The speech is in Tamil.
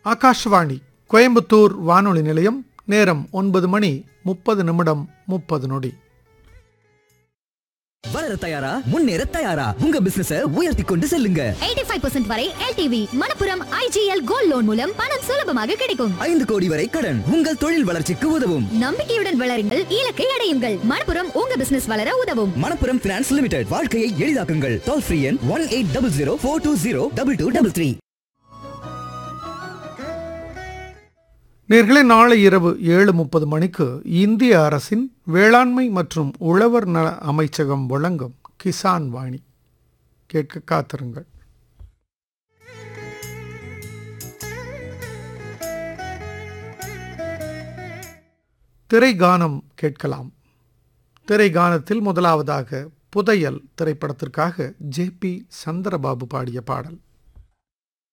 ஆகாஷ்வாணி கோயம்புத்தூர் வானொலி நிலையம் நேரம் ஒன்பது மணி முப்பது நிமிடம் முப்பது நொடி வளர தயாரா முன்னேற தயாரா உங்க பிசினஸ உயர்த்தி கொண்டு செல்லுங்க 85% வரை LTV Manappuram IGL gold loan மூலம் பணம் சுலபமாக கிடைக்கும் ஐந்து கோடி வரை கடன் உங்கள் தொழில் வளர்ச்சிக்கு உதவும் நம்பிக்கையுடன் வளருங்கள் இலக்கை அடையுங்கள் மணப்புரம் உங்க பிசினஸ் வளர உதவும் மணப்புரம் பினான்ஸ் லிமிடெட் வாழ்க்கையை எளிதாக்குங்கள் டோல் ஃப்ரீ எண் one eight double zero four two zero double two double three நேர்களே நாளை இரவு ஏழு முப்பது மணிக்கு இந்திய அரசின் வேளாண்மை மற்றும் உழவர் நல அமைச்சகம் வழங்கும் கிசான் வாணி கேட்க காத்திருங்கள் திரைகானம் கேட்கலாம் திரைகானத்தில் முதலாவதாக புதையல் திரைப்படத்திற்காக ஜே பி சந்திரபாபு பாடிய பாடல்